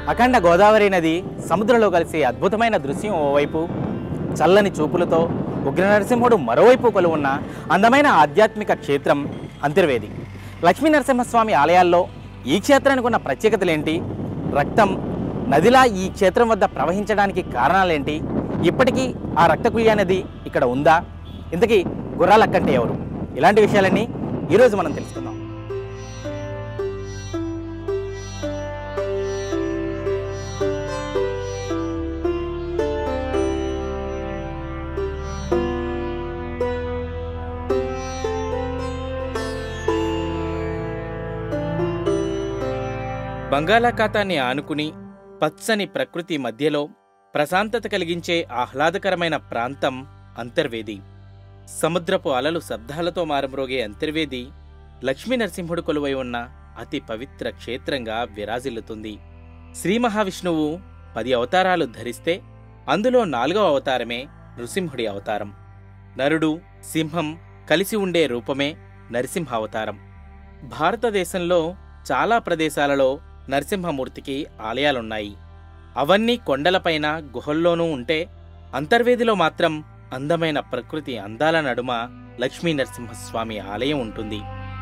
అఖండ గోదావరి నది సముద్రంలో కలిసే అద్భుతమైన దృశ్యం ఓవైపు చల్లని చూపులతో ఉగ్ర నరసింహుడు మరోవైపు కొలువున్న అందమైన ఆధ్యాత్మిక క్షేత్రం అంతర్వేది లక్ష్మీ నరసింహస్వామి ఆలయాల్లో ఈ క్షేత్రానికి ఉన్న ప్రత్యేకతలేంటి రక్తం నదిలా ఈ క్షేత్రం వద్ద ప్రవహించడానికి కారణాలేంటి ఇప్పటికీ ఆ రక్తకుయ్య నది ఇక్కడ ఉందా ఇంతకీ గుర్రాలక్కంటే ఎవరు ఇలాంటి విషయాలన్నీ ఈరోజు మనం తెలుసుకుందాం బంగాళాఖాతాన్ని ఆనుకుని పచ్చని ప్రకృతి మధ్యలో ప్రశాంతత కలిగించే ఆహ్లాదకరమైన ప్రాంతం అంతర్వేది సముద్రపు అలలు శబ్దాలతో మారుమ్రోగే అంతర్వేది లక్ష్మీ నరసింహుడు కొలువై ఉన్న అతి పవిత్ర క్షేత్రంగా విరాజిల్లుతుంది శ్రీ మహావిష్ణువు పది అవతారాలు ధరిస్తే అందులో నాలుగవ అవతారమే నృసింహుడి అవతారం నరుడు సింహం కలిసి ఉండే రూపమే నరసింహ అవతారం భారతదేశంలో చాలా ప్రదేశాలలో నరసింహమూర్తికి ఆలయాలున్నాయి అవన్నీ కొండలపైన గుహల్లోనూ ఉంటే అంతర్వేదిలో మాత్రం అందమైన ప్రకృతి అందాల నడుమ లక్ష్మీ నరసింహస్వామి ఆలయం ఉంటుంది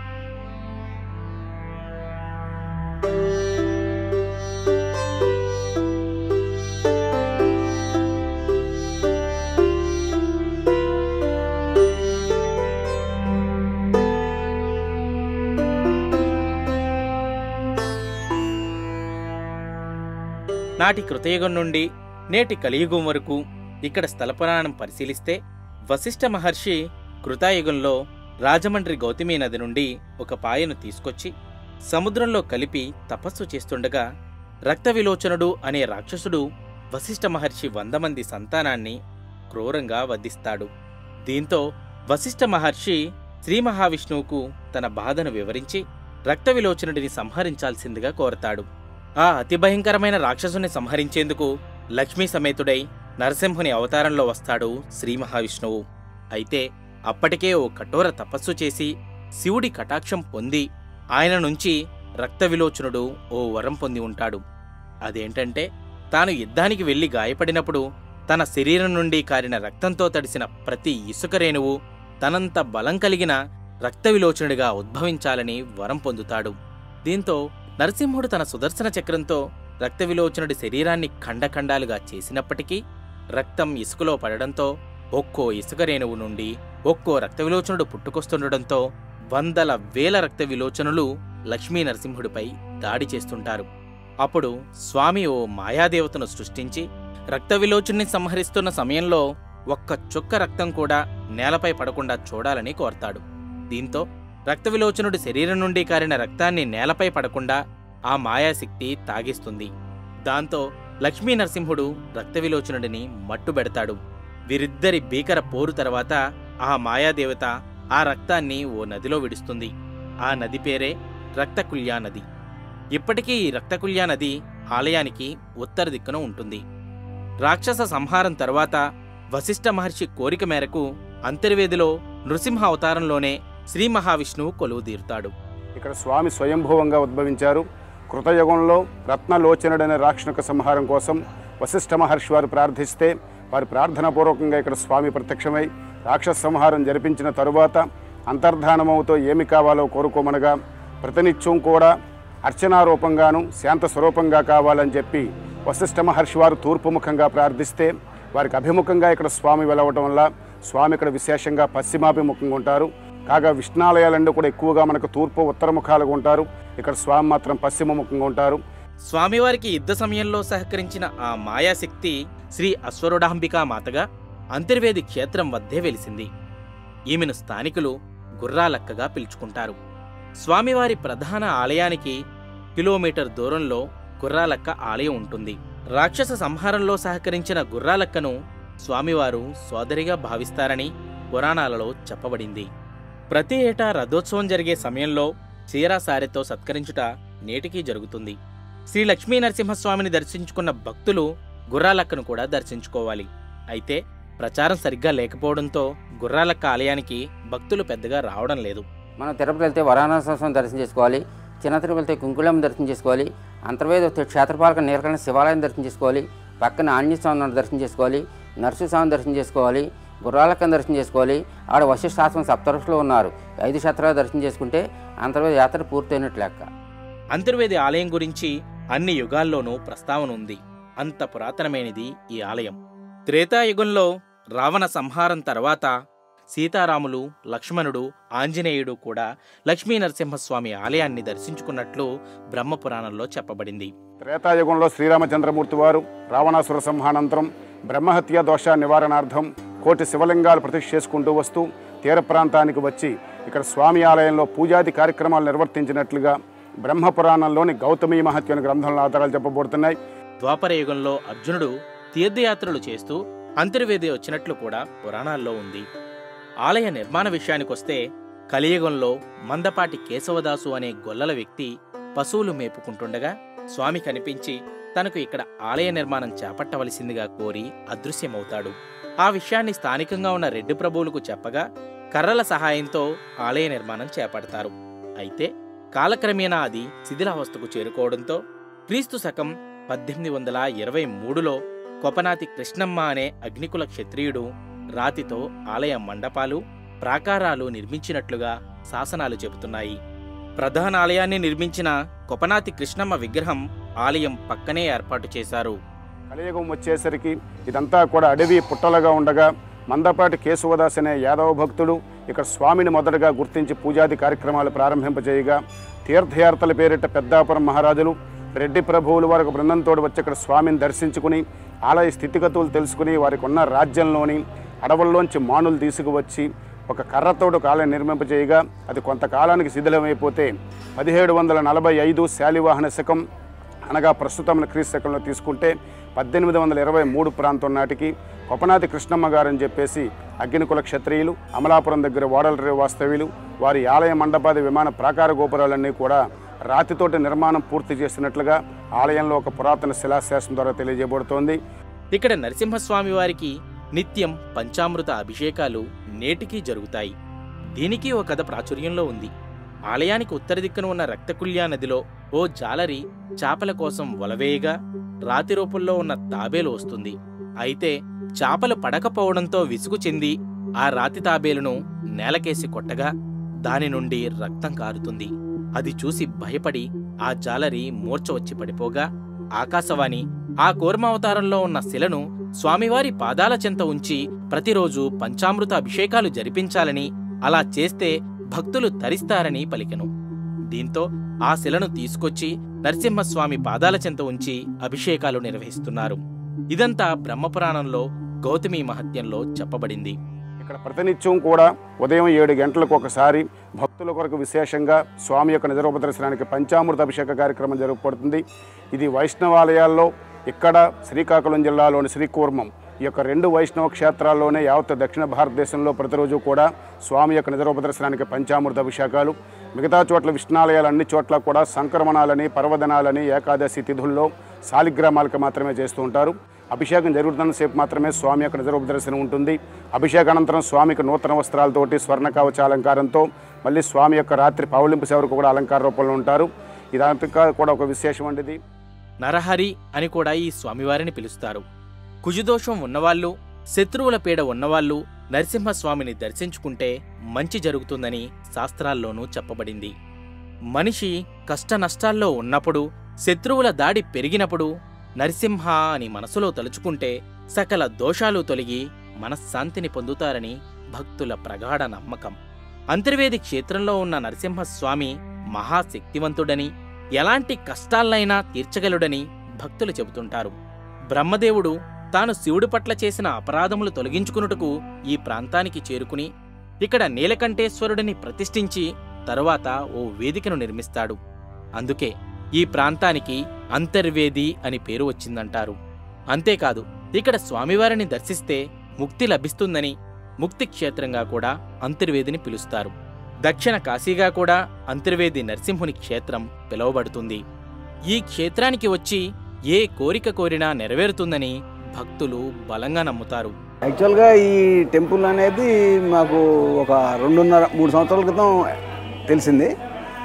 నాటి కృతయుగం నుండి నేటి కలియుగం వరకు ఇక్కడ స్థలపురాణం పరిశీలిస్తే వశిష్ఠ మహర్షి కృతాయుగంలో రాజమండ్రి గౌతమి నది నుండి ఒక పాయను తీసుకొచ్చి సముద్రంలో కలిపి తపస్సు చేస్తుండగా రక్త విలోచనుడు అనే రాక్షసుడు వశిష్ఠ మహర్షి వంద మంది సంతానాన్ని క్రూరంగా వధిస్తాడు దీంతో వశిష్ఠ మహర్షి శ్రీ మహావిష్ణువుకు తన బాధను వివరించి రక్త విలోచనుడిని సంహరించాల్సిందిగా కోరతాడు ఆ అతి భయంకరమైన రాక్షసుని సంహరించేందుకు లక్ష్మీ సమేతుడై నరసింహుని అవతారంలో వస్తాడు శ్రీ మహావిష్ణువు అయితే అప్పటికే ఓ కఠోర తపస్సు చేసి శివుడి కటాక్షం పొంది ఆయన నుంచి రక్త విలోచనుడు ఓ వరం పొంది ఉంటాడు అదేంటంటే తాను యుద్ధానికి వెళ్లి గాయపడినప్పుడు తన శరీరం నుండి కారిన రక్తంతో తడిసిన ప్రతి ఇసుక రేణువు తనంత బలం కలిగిన రక్త విలోచనుడిగా ఉద్భవించాలని వరం పొందుతాడు దీంతో నరసింహుడు తన సుదర్శన చక్రంతో రక్త విలోచనుడి శరీరాన్ని ఖండఖండాలుగా చేసినప్పటికీ రక్తం ఇసుకలో పడడంతో ఒక్కో ఇసుక రేణువు నుండి ఒక్కో రక్త విలోచనుడు పుట్టుకొస్తుండడంతో వందల వేల రక్త విలోచనులు లక్ష్మీ నరసింహుడిపై దాడి చేస్తుంటారు అప్పుడు స్వామి ఓ మాయాదేవతను సృష్టించి రక్త విలోచన్ని సంహరిస్తున్న సమయంలో ఒక్క చుక్క రక్తం కూడా నేలపై పడకుండా చూడాలని కోరతాడు దీంతో రక్త విలోచనుడి శరీరం నుండి కారిన రక్తాన్ని నేలపై పడకుండా ఆ మాయాశక్తి తాగిస్తుంది దాంతో లక్ష్మీ నరసింహుడు రక్త విలోచనుడిని మట్టుబెడతాడు వీరిద్దరి భీకర పోరు తర్వాత ఆ మాయాదేవత ఆ రక్తాన్ని ఓ నదిలో విడుస్తుంది ఆ నది పేరే రక్తకుల్యా నది ఇప్పటికీ ఈ రక్తకుల్యా నది ఆలయానికి ఉత్తర దిక్కున ఉంటుంది రాక్షస సంహారం తర్వాత వశిష్ఠ మహర్షి కోరిక మేరకు అంతర్వేదిలో నృసింహ అవతారంలోనే శ్రీ మహావిష్ణువు కొలువు తీరుతాడు ఇక్కడ స్వామి స్వయంభూవంగా ఉద్భవించారు కృతయుగంలో రత్నలోచనుడనే రాక్షణక సంహారం కోసం వశిష్ఠ మహర్షి వారు ప్రార్థిస్తే వారి ప్రార్థనాపూర్వకంగా ఇక్కడ స్వామి ప్రత్యక్షమై రాక్షస సంహారం జరిపించిన తరువాత అంతర్ధానమవుతో ఏమి కావాలో కోరుకోమనగా ప్రతినిత్యం కూడా అర్చనారూపంగాను శాంత స్వరూపంగా కావాలని చెప్పి వశిష్ఠ మహర్షి వారు తూర్పుముఖంగా ప్రార్థిస్తే వారికి అభిముఖంగా ఇక్కడ స్వామి వెలవటం వల్ల స్వామి ఇక్కడ విశేషంగా పశ్చిమాభిముఖంగా ఉంటారు కాగా విష్ణాలయాలందు కూడా ఎక్కువగా మనకు తూర్పు ఉత్తర ముఖాలుగా ఉంటారు ఇక్కడ స్వామి మాత్రం పశ్చిమ ముఖంగా ఉంటారు స్వామివారికి యుద్ధ సమయంలో సహకరించిన ఆ మాయాశక్తి శ్రీ అశ్వరుడాంబికా మాతగా అంతర్వేది క్షేత్రం వద్దే వెలిసింది ఈమెను స్థానికులు గుర్రాలక్కగా పిలుచుకుంటారు స్వామివారి ప్రధాన ఆలయానికి కిలోమీటర్ దూరంలో గుర్రాలక్క ఆలయం ఉంటుంది రాక్షస సంహారంలో సహకరించిన గుర్రాలక్కను స్వామివారు సోదరిగా భావిస్తారని పురాణాలలో చెప్పబడింది ప్రతి ఏటా రథోత్సవం జరిగే సమయంలో చీరాసారెతో సత్కరించుట నేటికీ జరుగుతుంది శ్రీ లక్ష్మీ నరసింహస్వామిని దర్శించుకున్న భక్తులు గుర్రాలక్కను కూడా దర్శించుకోవాలి అయితే ప్రచారం సరిగ్గా లేకపోవడంతో గుర్రాలక్క ఆలయానికి భక్తులు పెద్దగా రావడం లేదు మనం తిరుపతి వెళ్తే వరాణాశ్వరం దర్శనం చేసుకోవాలి చిన్న తిరుపతి కుంకుళం దర్శనం చేసుకోవాలి అంతర్వేద క్షేత్రపాలక నీలకంఠ శివాలయం దర్శనం చేసుకోవాలి పక్కన ఆంజనేయ స్వామిని దర్శనం చేసుకోవాలి నరసింహస్వామిని దర్శనం చేసుకోవాలి గుర్రాలకం దర్శనం చేసుకోవాలి ఆడ వశిష్ఠాశ్రమం సప్తరుషులు ఉన్నారు ఐదు క్షేత్రాలు దర్శనం చేసుకుంటే అంతర్వేద యాత్ర పూర్తయినట్లు లెక్క అంతర్వేది ఆలయం గురించి అన్ని యుగాల్లోనూ ప్రస్తావన ఉంది అంత పురాతనమైనది ఈ ఆలయం త్రేతాయుగంలో రావణ సంహారం తర్వాత సీతారాములు లక్ష్మణుడు ఆంజనేయుడు కూడా లక్ష్మీ నరసింహస్వామి ఆలయాన్ని దర్శించుకున్నట్లు బ్రహ్మపురాణంలో చెప్పబడింది త్రేతాయుగంలో శ్రీరామచంద్రమూర్తి వారు రావణాసుర సంహానంతరం బ్రహ్మహత్య దోష నివారణార్థం కోటి శివలింగాలు ప్రతిష్ఠ చేసుకుంటూ వస్తూ తీర ప్రాంతానికి వచ్చి ఇక్కడ స్వామి ఆలయంలో పూజాది కార్యక్రమాలు నిర్వర్తించినట్లుగా బ్రహ్మపురాణంలోని గౌతమి మహత్య అనే గ్రంథంలో ఆధారాలు చెప్పబడుతున్నాయి ద్వాపర యుగంలో అర్జునుడు తీర్థయాత్రలు చేస్తూ అంతర్వేది వచ్చినట్లు కూడా పురాణాల్లో ఉంది ఆలయ నిర్మాణ విషయానికొస్తే కలియుగంలో మందపాటి కేశవదాసు అనే గొల్లల వ్యక్తి పశువులు మేపుకుంటుండగా స్వామి కనిపించి తనకు ఇక్కడ ఆలయ నిర్మాణం చేపట్టవలసిందిగా కోరి అదృశ్యమవుతాడు ఆ విషయాన్ని స్థానికంగా ఉన్న రెడ్డి ప్రభువులకు చెప్పగా కర్రల సహాయంతో ఆలయ నిర్మాణం చేపడతారు అయితే కాలక్రమేణా అది శిథిలావస్థకు చేరుకోవడంతో క్రీస్తు శకం పద్దెనిమిది వందల ఇరవై మూడులో కొపనాతి కృష్ణమ్మ అనే అగ్నికుల క్షత్రియుడు రాతితో ఆలయ మండపాలు ప్రాకారాలు నిర్మించినట్లుగా శాసనాలు చెబుతున్నాయి ప్రధాన ఆలయాన్ని నిర్మించిన కొపనాతి కృష్ణమ్మ విగ్రహం ఆలయం పక్కనే ఏర్పాటు చేశారు కలియుగం వచ్చేసరికి ఇదంతా కూడా అడవి పుట్టలుగా ఉండగా మందపాటి కేశవదాస్ అనే యాదవ భక్తుడు ఇక్కడ స్వామిని మొదటగా గుర్తించి పూజాది కార్యక్రమాలు ప్రారంభింపజేయగా తీర్థయాత్రల పేరిట పెద్దాపురం మహారాజులు రెడ్డి ప్రభువులు వారికి బృందంతో వచ్చి ఇక్కడ స్వామిని దర్శించుకుని ఆలయ స్థితిగతులు తెలుసుకుని వారికి ఉన్న రాజ్యంలోని అడవుల్లోంచి మానులు తీసుకువచ్చి ఒక కర్రతోడు ఒక ఆలయం నిర్మింపజేయగా అది కొంతకాలానికి శిథిలమైపోతే పదిహేడు వందల నలభై ఐదు శాలివాహన శకం అనగా ప్రస్తుతం క్రీస్తు శకంలో తీసుకుంటే పద్దెనిమిది వందల ఇరవై మూడు ప్రాంతం నాటికి కొపనాతి కృష్ణమ్మ గారు అని చెప్పేసి అగ్నికుల క్షత్రియులు అమలాపురం దగ్గర ఓడల వాస్తవ్యులు వారి ఆలయ మండపాది విమాన ప్రాకార గోపురాలన్నీ కూడా రాతితోటి నిర్మాణం పూర్తి చేసినట్లుగా ఆలయంలో ఒక పురాతన శిలాశాసనం ద్వారా తెలియజేయబడుతోంది ఇక్కడ నరసింహస్వామి వారికి నిత్యం పంచామృత అభిషేకాలు నేటికీ జరుగుతాయి దీనికి ఓ కథ ప్రాచుర్యంలో ఉంది ఆలయానికి ఉత్తర దిక్కున ఉన్న రక్తకుల్యా నదిలో ఓ జాలరి చాపల కోసం వలవేయగా రాతి రూపంలో ఉన్న తాబేలు వస్తుంది అయితే చాపలు పడకపోవడంతో విసుగు చెంది ఆ రాతి తాబేలును నేలకేసి కొట్టగా దాని నుండి రక్తం కారుతుంది అది చూసి భయపడి ఆ జాలరి మూర్ఛ వచ్చి పడిపోగా ఆకాశవాణి ఆ కూర్మావతారంలో ఉన్న శిలను స్వామివారి పాదాల చెంత ఉంచి ప్రతిరోజు పంచామృత అభిషేకాలు జరిపించాలని అలా చేస్తే భక్తులు తరిస్తారని పలికెను దీంతో ఆ శిలను తీసుకొచ్చి నరసింహస్వామి పాదాల చెంత ఉంచి అభిషేకాలు నిర్వహిస్తున్నారు ఇదంతా బ్రహ్మపురాణంలో గౌతమి మహత్యంలో చెప్పబడింది ఇక్కడ ప్రతినిత్యం కూడా ఉదయం ఏడు గంటలకు ఒకసారి భక్తుల కొరకు విశేషంగా స్వామి యొక్క నిజరూపదర్శనానికి పంచామృత అభిషేక కార్యక్రమం జరగబడుతుంది ఇది వైష్ణవాలయాల్లో ఇక్కడ శ్రీకాకుళం జిల్లాలోని శ్రీకూర్మం ఈ యొక్క రెండు వైష్ణవ క్షేత్రాల్లోనే యావత్ దక్షిణ భారతదేశంలో ప్రతిరోజు కూడా స్వామి యొక్క నిజరూపదర్శనానికి పంచామృత అభిషేకాలు మిగతా చోట్ల విష్ణాలయాలు అన్ని చోట్ల కూడా సంక్రమణాలని పర్వదనాలని ఏకాదశి తిథుల్లో శాలిగ్రామాలకు మాత్రమే చేస్తూ ఉంటారు అభిషేకం జరుగుతున్నంతసేపు మాత్రమే స్వామి యొక్క నిజరూప దర్శనం ఉంటుంది అభిషేకానంతరం స్వామికి నూతన వస్త్రాలతోటి స్వర్ణ కవచ అలంకారంతో మళ్ళీ స్వామి యొక్క రాత్రి పౌలింపు సేవకు కూడా అలంకార రూపంలో ఉంటారు ఇదంతా కూడా ఒక విశేషం అండి ఇది నరహరి అని కూడా ఈ స్వామివారిని పిలుస్తారు కుజుదోషం ఉన్నవాళ్ళు శత్రువుల పీడ ఉన్నవాళ్ళు నరసింహస్వామిని దర్శించుకుంటే మంచి జరుగుతుందని శాస్త్రాల్లోనూ చెప్పబడింది మనిషి కష్ట నష్టాల్లో ఉన్నప్పుడు శత్రువుల దాడి పెరిగినప్పుడు నరసింహ అని మనసులో తలుచుకుంటే సకల దోషాలు తొలగి మనశ్శాంతిని పొందుతారని భక్తుల ప్రగాఢ నమ్మకం అంతర్వేది క్షేత్రంలో ఉన్న నరసింహస్వామి మహాశక్తివంతుడని ఎలాంటి కష్టాలైనా తీర్చగలడని భక్తులు చెబుతుంటారు బ్రహ్మదేవుడు తాను శివుడి పట్ల చేసిన అపరాధములు తొలగించుకున్నట్టుకు ఈ ప్రాంతానికి చేరుకుని ఇక్కడ నీలకంఠేశ్వరుడిని ప్రతిష్ఠించి తరువాత ఓ వేదికను నిర్మిస్తాడు అందుకే ఈ ప్రాంతానికి అంతర్వేది అని పేరు వచ్చిందంటారు అంతేకాదు ఇక్కడ స్వామివారిని దర్శిస్తే ముక్తి లభిస్తుందని ముక్తి క్షేత్రంగా కూడా అంతర్వేదిని పిలుస్తారు దక్షిణ కాశీగా కూడా అంతర్వేది నరసింహుని క్షేత్రం పిలువబడుతుంది ఈ క్షేత్రానికి వచ్చి ఏ కోరిక కోరినా నెరవేరుతుందని భక్తులు బలంగా నమ్ముతారు యాక్చువల్గా ఈ టెంపుల్ అనేది మాకు ఒక రెండున్నర మూడు సంవత్సరాల క్రితం తెలిసింది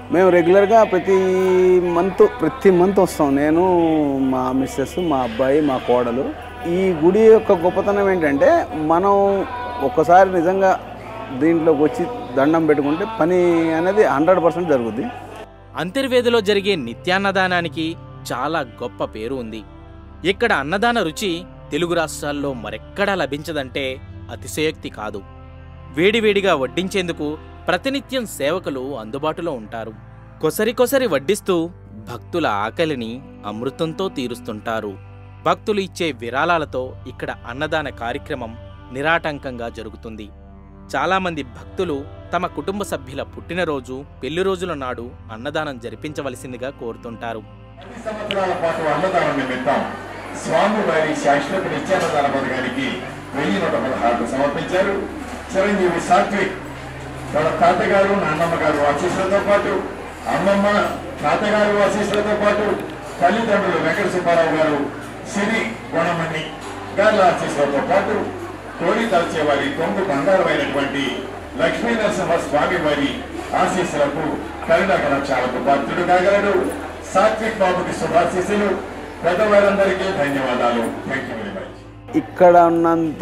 మేము రెగ్యులర్గా ప్రతి మంత్ ప్రతి మంత్ వస్తాం నేను మా మిస్సెస్ మా అబ్బాయి మా కోడలు ఈ గుడి యొక్క గొప్పతనం ఏంటంటే మనం ఒక్కసారి నిజంగా దీంట్లోకి వచ్చి దండం పెట్టుకుంటే పని అనేది హండ్రెడ్ పర్సెంట్ జరుగుద్ది అంతర్వేదిలో జరిగే నిత్యాన్నదానానికి చాలా గొప్ప పేరు ఉంది ఇక్కడ అన్నదాన రుచి తెలుగు రాష్ట్రాల్లో మరెక్కడా లభించదంటే అతిశయోక్తి కాదు వేడివేడిగా వడ్డించేందుకు ప్రతినిత్యం సేవకులు అందుబాటులో ఉంటారు కొసరి కొసరి వడ్డిస్తూ భక్తుల ఆకలిని అమృతంతో తీరుస్తుంటారు భక్తులు ఇచ్చే విరాళాలతో ఇక్కడ అన్నదాన కార్యక్రమం నిరాటంకంగా జరుగుతుంది చాలామంది భక్తులు తమ కుటుంబ సభ్యుల పుట్టినరోజు పెళ్లి రోజుల నాడు అన్నదానం జరిపించవలసిందిగా కోరుతుంటారు పది సంవత్సరాల పాటు అన్నదానం నిమిత్తం స్వామి వారి శాశ్వత నిత్యాన్నదాన పథకానికి వెయ్యి నూట పదహారు సమర్పించారు చిరంజీవి సాత్విక్ తన తాతగారు నాన్నమ్మ గారు ఆశీస్సులతో పాటు అమ్మమ్మ తాతగారు ఆశీస్సులతో పాటు తల్లిదండ్రులు వెంకట సుబ్బారావు గారు సిరి గుణమణి గార్ల ఆశీస్సులతో పాటు కోరి తలచే వారి కొంగు బంగారమైనటువంటి లక్ష్మీ నరసింహ స్వామి వారి ఆశీస్సులకు కరుణ కటాక్షాలకు పాత్రుడు కాగలడు సాత్విక్ బాబుకి శుభాశీస్సులు పెద్దవారందరికీ ధన్యవాదాలు థ్యాంక్ యూ వెరీ మచ్ ఇక్కడ ఉన్నంత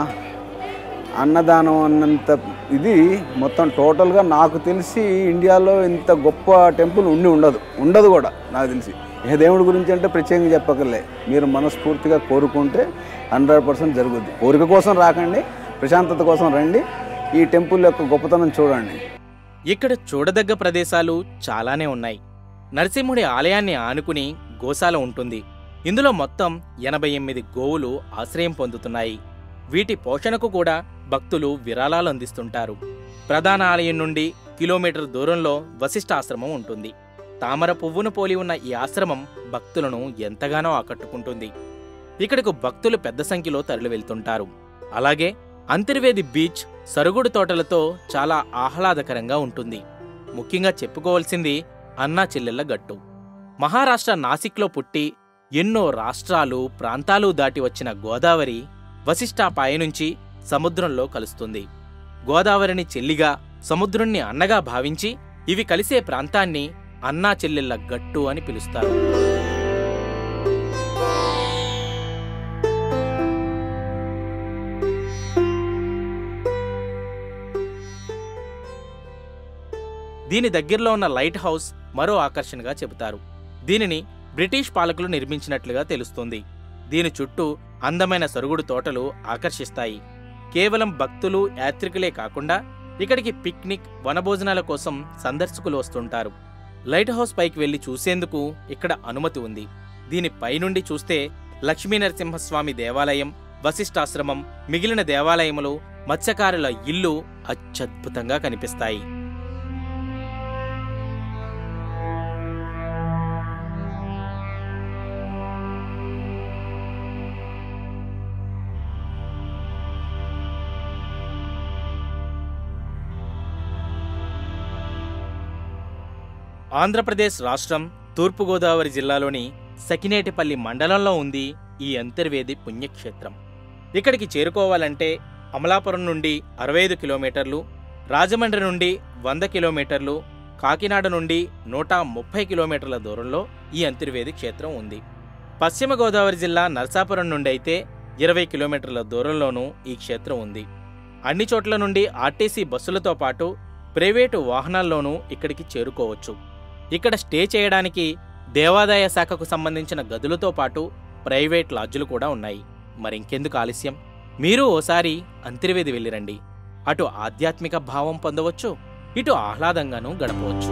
అన్నదానం అన్నంత ఇది మొత్తం టోటల్గా నాకు తెలిసి ఇండియాలో ఇంత గొప్ప టెంపుల్ ఉండి ఉండదు ఉండదు కూడా నాకు తెలిసి ఏ దేవుడి గురించి అంటే ప్రత్యేకంగా చెప్పకలే మీరు మనస్ఫూర్తిగా కోరుకుంటే హండ్రెడ్ పర్సెంట్ జరుగుద్ది కోరిక కోసం రాకండి ప్రశాంతత కోసం రండి ఈ టెంపుల్ యొక్క గొప్పతనం చూడండి ఇక్కడ చూడదగ్గ ప్రదేశాలు చాలానే ఉన్నాయి నరసింహుడి ఆలయాన్ని ఆనుకుని గోశాల ఉంటుంది ఇందులో మొత్తం ఎనభై ఎనిమిది గోవులు ఆశ్రయం పొందుతున్నాయి వీటి పోషణకు కూడా భక్తులు విరాళాలు అందిస్తుంటారు ప్రధాన ఆలయం నుండి కిలోమీటర్ దూరంలో వశిష్ఠ ఆశ్రమం ఉంటుంది తామర పువ్వును పోలి ఉన్న ఈ ఆశ్రమం భక్తులను ఎంతగానో ఆకట్టుకుంటుంది ఇక్కడకు భక్తులు పెద్ద సంఖ్యలో తరలి వెళ్తుంటారు అలాగే అంతర్వేది బీచ్ సరుగుడు తోటలతో చాలా ఆహ్లాదకరంగా ఉంటుంది ముఖ్యంగా చెప్పుకోవాల్సింది అన్నా చెల్లెళ్ల గట్టు మహారాష్ట్ర నాసిక్లో పుట్టి ఎన్నో రాష్ట్రాలు ప్రాంతాలు దాటి వచ్చిన గోదావరి వశిష్టాపాయ నుంచి సముద్రంలో కలుస్తుంది గోదావరిని చెల్లిగా సముద్రుణ్ణి అన్నగా భావించి ఇవి కలిసే ప్రాంతాన్ని అన్నా చెల్లెళ్ల గట్టు అని పిలుస్తారు దీని దగ్గరలో ఉన్న లైట్ హౌస్ మరో ఆకర్షణగా చెబుతారు దీనిని బ్రిటిష్ పాలకులు నిర్మించినట్లుగా తెలుస్తుంది దీని చుట్టూ అందమైన సరుగుడు తోటలు ఆకర్షిస్తాయి కేవలం భక్తులు యాత్రికులే కాకుండా ఇక్కడికి పిక్నిక్ వనభోజనాల కోసం సందర్శకులు వస్తుంటారు లైట్ హౌస్ పైకి వెళ్లి చూసేందుకు ఇక్కడ అనుమతి ఉంది దీని పైనుండి చూస్తే లక్ష్మీ నరసింహస్వామి దేవాలయం వశిష్ఠాశ్రమం మిగిలిన దేవాలయములు మత్స్యకారుల ఇల్లు అత్యద్భుతంగా కనిపిస్తాయి ఆంధ్రప్రదేశ్ రాష్ట్రం తూర్పుగోదావరి జిల్లాలోని సకినేటిపల్లి మండలంలో ఉంది ఈ అంతర్వేది పుణ్యక్షేత్రం ఇక్కడికి చేరుకోవాలంటే అమలాపురం నుండి అరవై ఐదు కిలోమీటర్లు రాజమండ్రి నుండి వంద కిలోమీటర్లు కాకినాడ నుండి నూట ముప్పై కిలోమీటర్ల దూరంలో ఈ అంతర్వేది క్షేత్రం ఉంది పశ్చిమ గోదావరి జిల్లా నరసాపురం నుండి అయితే ఇరవై కిలోమీటర్ల దూరంలోనూ ఈ క్షేత్రం ఉంది అన్ని చోట్ల నుండి ఆర్టీసీ బస్సులతో పాటు ప్రైవేటు వాహనాల్లోనూ ఇక్కడికి చేరుకోవచ్చు ఇక్కడ స్టే చేయడానికి దేవాదాయ శాఖకు సంబంధించిన గదులతో పాటు ప్రైవేట్ లాడ్జులు కూడా ఉన్నాయి మరింకెందుకు ఆలస్యం మీరు ఓసారి అంతర్వేది వెళ్ళిరండి అటు ఆధ్యాత్మిక భావం పొందవచ్చు ఇటు ఆహ్లాదంగానూ గడపవచ్చు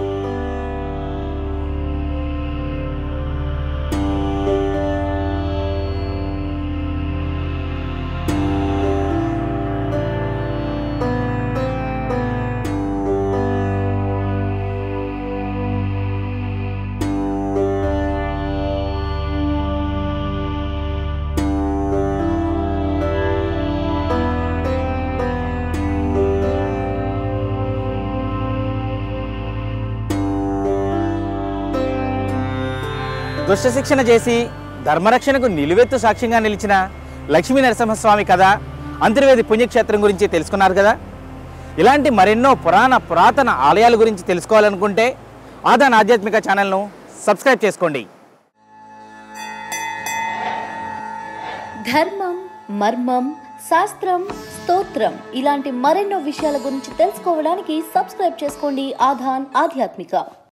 దుష్ట శిక్షణ చేసి ధర్మరక్షణకు నిలువెత్తు సాక్ష్యంగా నిలిచిన లక్ష్మీ నరసింహస్వామి కథ అంతర్వేది పుణ్యక్షేత్రం గురించి తెలుసుకున్నారు కదా ఇలాంటి మరెన్నో పురాణ పురాతన ఆలయాల గురించి తెలుసుకోవాలనుకుంటే ఆదాన్ ఆధ్యాత్మిక ఛానల్ను సబ్స్క్రైబ్ చేసుకోండి ధర్మం మర్మం శాస్త్రం స్తోత్రం ఇలాంటి మరెన్నో విషయాల గురించి తెలుసుకోవడానికి సబ్స్క్రైబ్ చేసుకోండి ఆధాన్ ఆధ్యాత్మిక